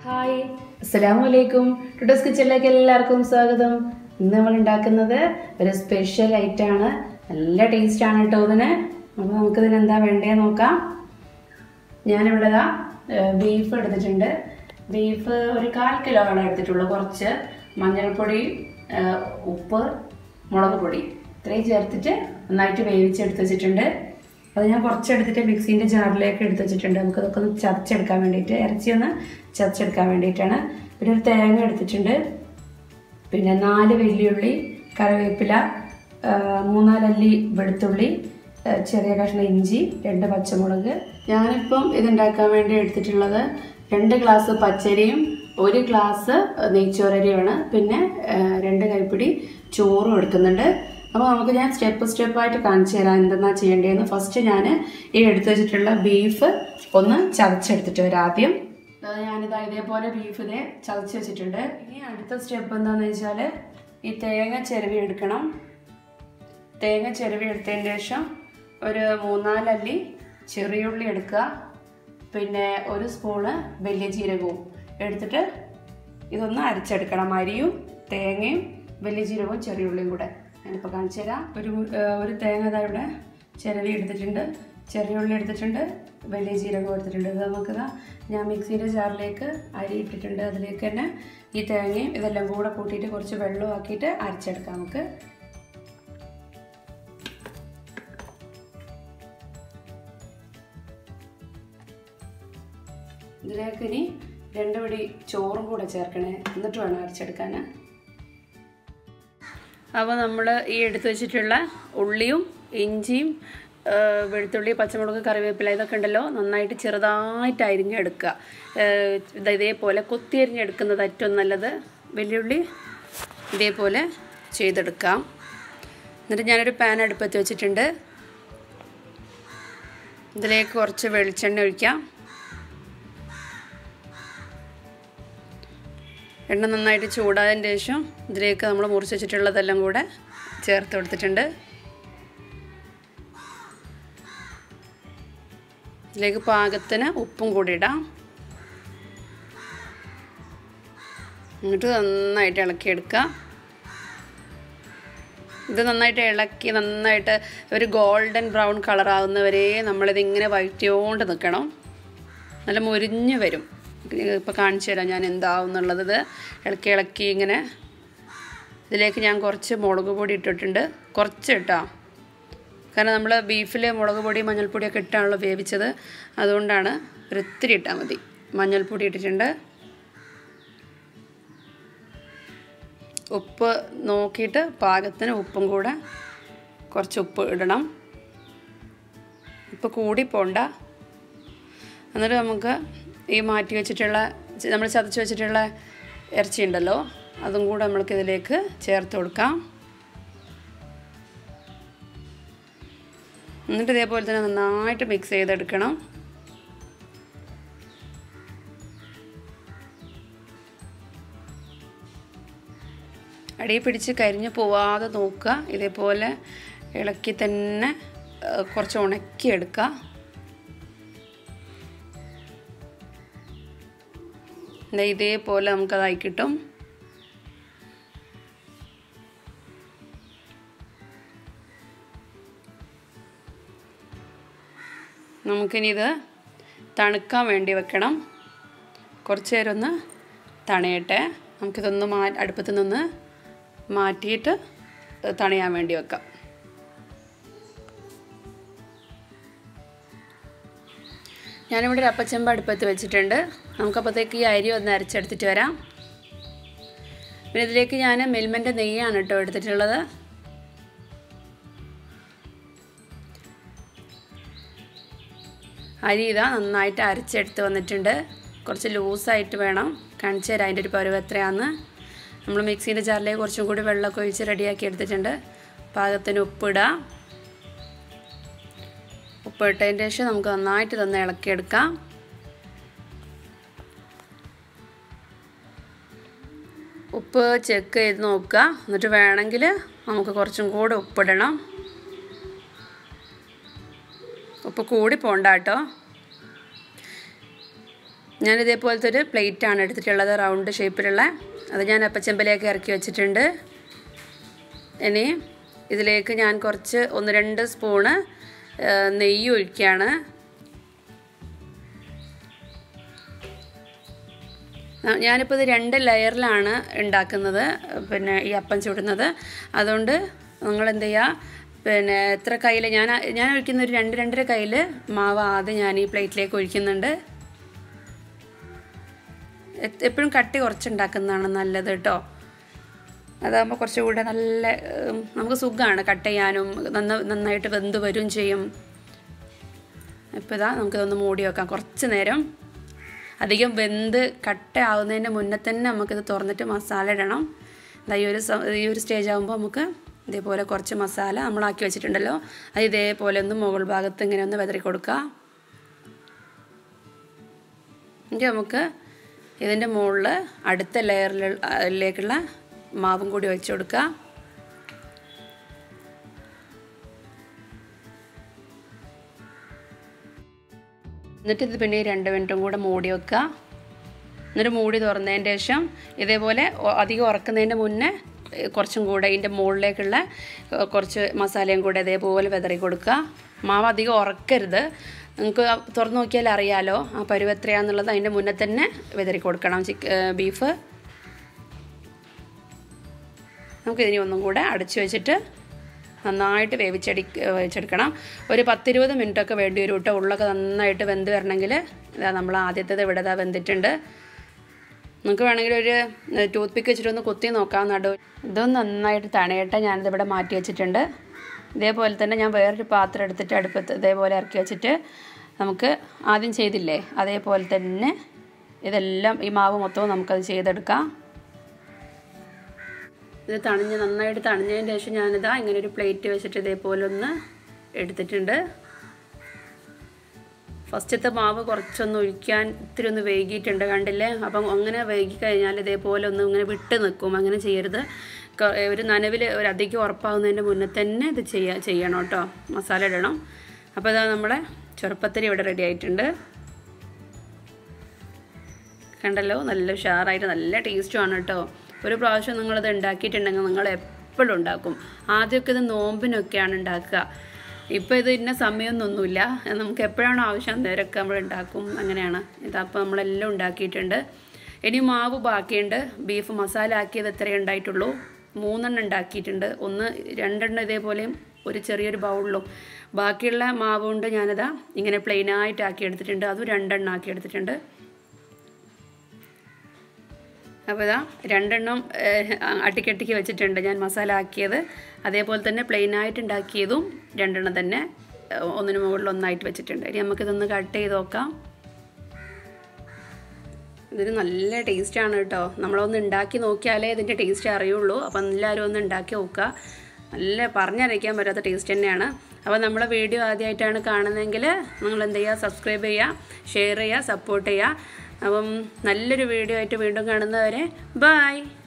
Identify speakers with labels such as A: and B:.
A: hi അസ്സലാമു അലൈക്കും ടുഡോസ് കിച്ചണിലേക്ക് എല്ലാവർക്കും സ്വാഗതം ഇന്ന് നമ്മൾ ഉണ്ടാക്കുന്നത് ഒരു സ്പെഷ്യൽ ഐറ്റാണ് നല്ല ടേസ്റ്റ് ആണ് കേട്ടോ ഇതിന് അപ്പോൾ നമുക്കിതിന് എന്താ വേണ്ടേ നോക്കാം ഞാനിവിടെ ദാ ബീഫ് എടുത്തിട്ടുണ്ട് ബീഫ് ഒരു കാൽ കിലോ ആണ് എടുത്തിട്ടുള്ളൂ കുറച്ച് മഞ്ഞൾപ്പൊടി ഏഹ്, ഉപ്പ് മുളക് പൊടി ഇത്രയും ചേർത്തിട്ട് നന്നായിട്ട് വേവിച്ചെടുത്ത് വെച്ചിട്ടുണ്ട് അത് ഞാൻ കുറച്ച് എടുത്തിട്ട് മിക്സീൻ്റെ ജാറിലേക്ക് എടുത്ത് വെച്ചിട്ടുണ്ട് നമുക്ക് ഇതൊക്കെ ഒന്ന് ചതച്ചെടുക്കാൻ വേണ്ടിയിട്ട് ഇറച്ചി ഒന്ന് ചതച്ചെടുക്കാൻ വേണ്ടിയിട്ടാണ് പിന്നെ ഒരു തേങ്ങ എടുത്തിട്ടുണ്ട് പിന്നെ നാല് വെല്ലുള്ളി കറിവേപ്പില ആ, മൂന്നാലല്ലി വെളുത്തുള്ളി ആ, ചെറിയ കഷ്ണം ഇഞ്ചി രണ്ട് പച്ചമുളക് ഞാനിപ്പം ഇതുണ്ടാക്കാൻ വേണ്ടി എടുത്തിട്ടുള്ളത് രണ്ട് ഗ്ലാസ് പച്ചരിയും ഒരു ഗ്ലാസ് നെയ്ച്ചോരരിയുമാണ് പിന്നെ ആ, രണ്ട് കൈപ്പിടി ചോറും എടുക്കുന്നുണ്ട് അപ്പോൾ നമുക്ക് ഞാൻ സ്റ്റെപ്പ് സ്റ്റെപ്പായിട്ട് കാണിച്ചു തരാം എന്തെന്നാ ചെയ്യേണ്ടതെന്ന് ഫസ്റ്റ് ഞാൻ ഈ എടുത്തു വെച്ചിട്ടുള്ള ബീഫ് ഒന്ന് ചതച്ചെടുത്തിട്ട് വരാം ആദ്യം അത് ഞാനിതാ ഇതേപോലെ ബീഫ് ഇതേ ചതച്ച് വെച്ചിട്ടുണ്ട് ഇനി അടുത്ത സ്റ്റെപ്പ് എന്താണെന്ന് വെച്ചാൽ ഈ തേങ്ങ ചിരവി എടുക്കണം തേങ്ങ ചിരവി എടുത്തതിന് ശേഷം ഒരു മൂന്നാലല്ലി ചെറിയുള്ളി എടുക്കുക പിന്നെ ഒരു സ്പൂണ് വലിയ ജീരകവും എടുത്തിട്ട് ഇതൊന്ന് അരച്ചെടുക്കണം അരിയും തേങ്ങയും വലിയ ജീരകവും ചെറിയുള്ളിയും കൂടെ ഞാനിപ്പോൾ കാണിച്ചു തരാം ഒരു ഏഹ്, ഒരു തേങ്ങ ഇതാ ഇവിടെ ചിരവി എടുത്തിട്ടുണ്ട് ചെറിയ ഉള്ളി എടുത്തിട്ടുണ്ട് വലിയ ജീരകം എടുത്തിട്ടുണ്ട് ഇത് നമുക്കിതാ ഞാൻ മിക്സിയുടെ ജാറിലേക്ക് അരി ഇട്ടിട്ടുണ്ട് അതിലേക്ക് തന്നെ ഈ തേങ്ങയും ഇതെല്ലാം കൂടെ കൂട്ടിയിട്ട് കുറച്ച് വെള്ളം ആക്കിയിട്ട് അരച്ചെടുക്കാം നമുക്ക് ഇതിലേക്ക് ഇനി രണ്ട് പിടി ചോറും കൂടെ ചേർക്കണേ എന്നിട്ട് വേണം അരച്ചെടുക്കാൻ അപ്പോൾ നമ്മൾ ഈ എടുത്തു വെച്ചിട്ടുള്ള ഉള്ളിയും ഇഞ്ചിയും ആ, വെളുത്തുള്ളി പച്ചമുളക് കറിവേപ്പില ഇതൊക്കെ ഉണ്ടല്ലോ നന്നായിട്ട് ചെറുതായിട്ട് അരിഞ്ഞെടുക്കുക ആ, ഇത് ഇതേപോലെ കൊത്തി അരിഞ്ഞെടുക്കുന്നത് ഏറ്റവും നല്ലത് വെല്ലുള്ളി ഇതേപോലെ ചെയ്തെടുക്കാം എന്നിട്ട് ഞാനൊരു പാൻ അടുപ്പത്ത് വെച്ചിട്ടുണ്ട് ഇതിലേക്ക് കുറച്ച് വെളിച്ചെണ്ണ ഒഴിക്കാം എണ്ണ നന്നായിട്ട് ചൂടായതിന് ശേഷം ഇതിലേക്ക് നമ്മൾ മുറിച്ച് വെച്ചിട്ടുള്ളതെല്ലാം കൂടെ ചേർത്ത് കൊടുത്തിട്ടുണ്ട് ഇതിലേക്ക് പാകത്തിന് ഉപ്പും കൂടി ഇടാം എന്നിട്ട് നന്നായിട്ട് ഇളക്കിയെടുക്കുക ഇത് നന്നായിട്ട് ഇളക്കി നന്നായിട്ട് ഒരു ഗോൾഡൻ ബ്രൗൺ കളർ ആവുന്നവരെ നമ്മളിതിങ്ങനെ വഴറ്റിയോണ്ട് നിൽക്കണം നല്ല മുരിഞ്ഞ് വരും ഇപ്പോൾ കാണിച്ചു തരാം ഞാൻ എന്താവും എന്നുള്ളത് ഇത് ഇളക്കി ഇളക്കി ഇങ്ങനെ ഇതിലേക്ക് ഞാൻ കുറച്ച് മുളക് പൊടി ഇട്ടിട്ടുണ്ട് കുറച്ച് ഇട്ടോ കാരണം നമ്മൾ ബീഫിൽ മുളക് പൊടി മഞ്ഞൾപ്പൊടിയൊക്കെ ഇട്ടാണല്ലോ വേവിച്ചത് അതുകൊണ്ടാണ് ഒരു ഇത്തിരി ഇട്ടാൽ മതി മഞ്ഞൾപ്പൊടി ഇട്ടിട്ടുണ്ട് ഉപ്പ് നോക്കിയിട്ട് പാകത്തിന് ഉപ്പും കൂടെ കുറച്ച് ഉപ്പ് ഇടണം ഉപ്പ് കൂടി പോണ്ട എന്നിട്ട് നമുക്ക് ഈ മാറ്റി വെച്ചിട്ടുള്ള നമ്മൾ ചതച്ച് വെച്ചിട്ടുള്ള ഇറച്ചി ഉണ്ടല്ലോ അതും കൂടെ നമ്മൾക്ക് ഇതിലേക്ക് ചേർത്ത് കൊടുക്കാം എന്നിട്ട് ഇതേപോലെ തന്നെ നന്നായിട്ട് മിക്സ് ചെയ്തെടുക്കണം അടിയിൽ പിടിച്ച് കരിഞ്ഞു പോവാതെ നോക്കുക ഇതേപോലെ ഇളക്കി തന്നെ ആ, കുറച്ച് ഉണക്കിയെടുക്കുക ദേ ഇതേപോലെ നമുക്കതായി കിട്ടും നമുക്കിനി ഇത് തണുക്കാൻ വേണ്ടി വെക്കണം കുറച്ച് നേരം ഒന്ന് തണയട്ടെ നമുക്കിതൊന്ന് മാ അടുപ്പത്ത് നിന്ന് മാറ്റിയിട്ട് തണയാൻ വേണ്ടി വെക്കാം ഞാനിവിടെ ഒരു അപ്പച്ചമ്പ് അടുപ്പത്ത് വെച്ചിട്ടുണ്ട് നമുക്കപ്പോഴത്തേക്ക് ഈ അരി ഒന്ന് അരച്ചെടുത്തിട്ട് വരാം പിന്നെ ഇതിലേക്ക് ഞാൻ മിൽമൻ്റെ നെയ്യാണ് കേട്ടോ എടുത്തിട്ടുള്ളത് അരി ഇതാ നന്നായിട്ട് അരച്ചെടുത്ത് വന്നിട്ടുണ്ട് കുറച്ച് ലൂസായിട്ട് വേണം കാണിച്ചു തരാം അതിൻ്റെ ഒരു പരുവ് എത്രയാണെന്ന് നമ്മൾ മിക്സീൻ്റെ ജാറിലേക്ക് കുറച്ചും കൂടി വെള്ളമൊക്കെ ഒഴിച്ച് റെഡിയാക്കി എടുത്തിട്ടുണ്ട് പാകത്തിന് ഉപ്പിടാം ഉപ്പിട്ടതിന് ശേഷം നമുക്ക് നന്നായിട്ട് ഇതൊന്ന് ഇളക്കിയെടുക്കാം ഉപ്പ് ചെക്ക് ചെയ്ത് നോക്കുക എന്നിട്ട് വേണമെങ്കിൽ നമുക്ക് കുറച്ചും കൂടെ ഉപ്പിടണം ഉപ്പ് കൂടി പോണ്ട കേട്ടോ ഞാൻ ഇതേപോലത്തെ ഒരു പ്ലേറ്റാണ് എടുത്തിട്ടുള്ളത് റൗണ്ട് ഷേപ്പിലുള്ള അത് ഞാൻ അപ്പച്ചെമ്പലേക്ക് ഇറക്കി വെച്ചിട്ടുണ്ട് ഇനി ഇതിലേക്ക് ഞാൻ കുറച്ച് ഒന്ന് രണ്ട് സ്പൂണ് നെയ്യ് ഒഴിക്കുകയാണ് ഞാനിപ്പോൾ ഇത് രണ്ട് ലെയറിലാണ് ഉണ്ടാക്കുന്നത് പിന്നെ ഈ അപ്പം ചുടുന്നത് അതുകൊണ്ട് നിങ്ങൾ എന്ത് ചെയ്യുക പിന്നെ എത്ര കയ്യിൽ ഞാൻ ഞാൻ ഒഴിക്കുന്ന ഒരു രണ്ട് രണ്ടര കയ്യിൽ മാവ് ആദ്യം ഞാൻ ഈ പ്ലേറ്റിലേക്ക് ഒഴിക്കുന്നുണ്ട് എപ്പോഴും കട്ടി കുറച്ചുണ്ടാക്കുന്നതാണ് നല്ലത് കേട്ടോ അതാകുമ്പോൾ കുറച്ചുകൂടെ നല്ല നമുക്ക് സുഖമാണ് കട്ട് ചെയ്യാനും നന്ന നന്നായിട്ട് വെന്ത് വരും ചെയ്യും ഇപ്പോൾ ഇതാ നമുക്കിതൊന്ന് മൂടി വെക്കാം കുറച്ച് നേരം അധികം വെന്ത് കട്ട ആവുന്നതിൻ്റെ മുന്നേ തന്നെ നമുക്കിത് തുറന്നിട്ട് മസാല ഇടണം ഇതാ ഈ ഒരു ഈ ഒരു സ്റ്റേജ് ആകുമ്പോൾ നമുക്ക് ഇതേപോലെ കുറച്ച് മസാല നമ്മളാക്കി വെച്ചിട്ടുണ്ടല്ലോ അത് ഇതേപോലെ ഒന്ന് മുകൾ ഭാഗത്ത് ഇങ്ങനെ ഒന്ന് വെതറി കൊടുക്കുക എങ്കിൽ നമുക്ക് ഇതിൻ്റെ മുകളിൽ അടുത്ത ലെയറിലേക്കുള്ള മാവും കൂടി വെച്ച് കൊടുക്കുക എന്നിട്ട് ഇത് പിന്നെ രണ്ട് മിനിറ്റും കൂടെ മൂടി വെക്കുക എന്നിട്ട് മൂടി തുറന്നതിന് ശേഷം ഇതേപോലെ അധികം ഉറക്കുന്നതിൻ്റെ മുന്നേ കുറച്ചും കൂടെ ഇതിൻ്റെ മുകളിലേക്കുള്ള കുറച്ച് മസാലയും കൂടെ ഇതേപോലെ വിതറി കൊടുക്കുക മാവ് അധികം ഉറക്കരുത് നിങ്ങൾക്ക് തുറന്നു നോക്കിയാൽ അറിയാലോ ആ പരുവ് എത്രയാണെന്നുള്ളത് അതിൻ്റെ മുന്നേ തന്നെ വിതറി കൊടുക്കണം ചിക്ക് ബീഫ് നമുക്കിതിനി ഒന്നും കൂടെ അടച്ചു വെച്ചിട്ട് നന്നായിട്ട് വേവിച്ചടി വേവിച്ചെടുക്കണം ഒരു പത്തിരുപത് മിനിറ്റൊക്കെ വേണ്ടി വരും കേട്ടോ ഉള്ളൊക്കെ നന്നായിട്ട് വെന്ത് വരണമെങ്കിൽ ഇതാ നമ്മൾ ആദ്യത്തേത് ഇവിടെ ഇതാ വെന്തിട്ടുണ്ട് നിങ്ങൾക്ക് വേണമെങ്കിൽ ഒരു ടൂത്ത് പിക്ക് വെച്ചിട്ടൊന്ന് കുത്തി നോക്കാം നടു ഇതൊന്ന് നന്നായിട്ട് തണയട്ടെ ഞാനിതിവിടെ മാറ്റി വെച്ചിട്ടുണ്ട് ഇതേപോലെ തന്നെ ഞാൻ വേറൊരു പാത്രം എടുത്തിട്ട് അടുപ്പത്ത് ഇതേപോലെ ഇറക്കി വെച്ചിട്ട് നമുക്ക് ആദ്യം ചെയ്തില്ലേ അതേപോലെ തന്നെ ഇതെല്ലാം ഈ മാവ് മൊത്തവും നമുക്കത് ചെയ്തെടുക്കാം ഇത് തണിഞ്ഞ് നന്നായിട്ട് തണിഞ്ഞതിന് ശേഷം ഞാനിതാ ഇങ്ങനെ ഒരു പ്ലേറ്റ് വെച്ചിട്ട് ഇതേപോലെ ഒന്ന് എടുത്തിട്ടുണ്ട് ഫസ്റ്റത്തെ മാവ് കുറച്ചൊന്ന് ഒഴിക്കാൻ ഇത്തിരി ഒന്ന് വൈകിയിട്ടുണ്ട് കണ്ടില്ലേ അപ്പം അങ്ങനെ വൈകി കഴിഞ്ഞാൽ ഇതേപോലെ ഒന്ന് ഇങ്ങനെ വിട്ട് നിൽക്കും അങ്ങനെ ചെയ്യരുത് ഒരു നനവിൽ ഒരു അധികം ഉറപ്പാകുന്നതിൻ്റെ മുന്നേ തന്നെ ഇത് ചെയ്യാ ചെയ്യണം കേട്ടോ മസാല ഇടണം അപ്പോൾ ഇതാ നമ്മുടെ ചെറുപ്പത്തിരി ഇവിടെ റെഡി ആയിട്ടുണ്ട് കണ്ടല്ലോ നല്ല ഉഷാറായിട്ട് നല്ല ടേസ്റ്റുമാണ് കേട്ടോ ഒരു പ്രാവശ്യം നിങ്ങളിത് ഉണ്ടാക്കിയിട്ടുണ്ടെങ്കിൽ നിങ്ങൾ എപ്പോഴും ഉണ്ടാക്കും ആദ്യമൊക്കെ ഇത് നോമ്പിനൊക്കെയാണ് ഉണ്ടാക്കുക ഇപ്പോൾ ഇത് ഇന്ന സമയമൊന്നൊന്നുമില്ല നമുക്ക് എപ്പോഴാണോ ആവശ്യം നേരമൊക്കെ നമ്മൾ ഉണ്ടാക്കും അങ്ങനെയാണ് ഇതപ്പോൾ നമ്മളെല്ലാം ഉണ്ടാക്കിയിട്ടുണ്ട് ഇനി മാവ് ബാക്കിയുണ്ട് ബീഫ് മസാല ആക്കിയത് എത്രയേ ഉണ്ടായിട്ടുള്ളൂ മൂന്നെണ്ണം ഉണ്ടാക്കിയിട്ടുണ്ട് ഒന്ന് രണ്ടെണ്ണം ഇതേപോലെയും ഒരു ചെറിയൊരു ബൗളിലും ബാക്കിയുള്ള മാവ് കൊണ്ട് ഞാനിതാ ഇങ്ങനെ പ്ലെയിനായിട്ട് ആക്കി എടുത്തിട്ടുണ്ട് അതും രണ്ടെണ്ണം ആക്കി എടുത്തിട്ടുണ്ട് അപ്പോൾ ഇതാ രണ്ടെണ്ണം അട്ടിക്കട്ടിക്ക് വെച്ചിട്ടുണ്ട് ഞാൻ മസാല ആക്കിയത് അതേപോലെ തന്നെ പ്ലെയിനായിട്ട് ഉണ്ടാക്കിയതും രണ്ടെണ്ണം തന്നെ ഒന്നിന് മുകളിൽ ഒന്നായിട്ട് വെച്ചിട്ടുണ്ട് ഇനി നമുക്കിതൊന്ന് കട്ട് ചെയ്ത് നോക്കാം ഇതിന് നല്ല ടേസ്റ്റാണ് കേട്ടോ നമ്മളൊന്ന് ഉണ്ടാക്കി നോക്കിയാലേ ഇതിൻ്റെ ടേസ്റ്റ് അറിയുള്ളൂ അപ്പം എല്ലാവരും ഒന്ന് ഉണ്ടാക്കി നോക്കുക നല്ല പറഞ്ഞറിയിക്കാൻ പറ്റാത്ത ടേസ്റ്റ് തന്നെയാണ് അപ്പോൾ നമ്മളെ വീഡിയോ ആദ്യമായിട്ടാണ് കാണുന്നതെങ്കിൽ നിങ്ങൾ എന്ത് ചെയ്യുക സബ്സ്ക്രൈബ് ചെയ്യുക ഷെയർ ചെയ്യുക സപ്പോർട്ട് ചെയ്യുക അപ്പം നല്ലൊരു വീഡിയോ ആയിട്ട് വീണ്ടും കാണുന്നവരെ ബായ്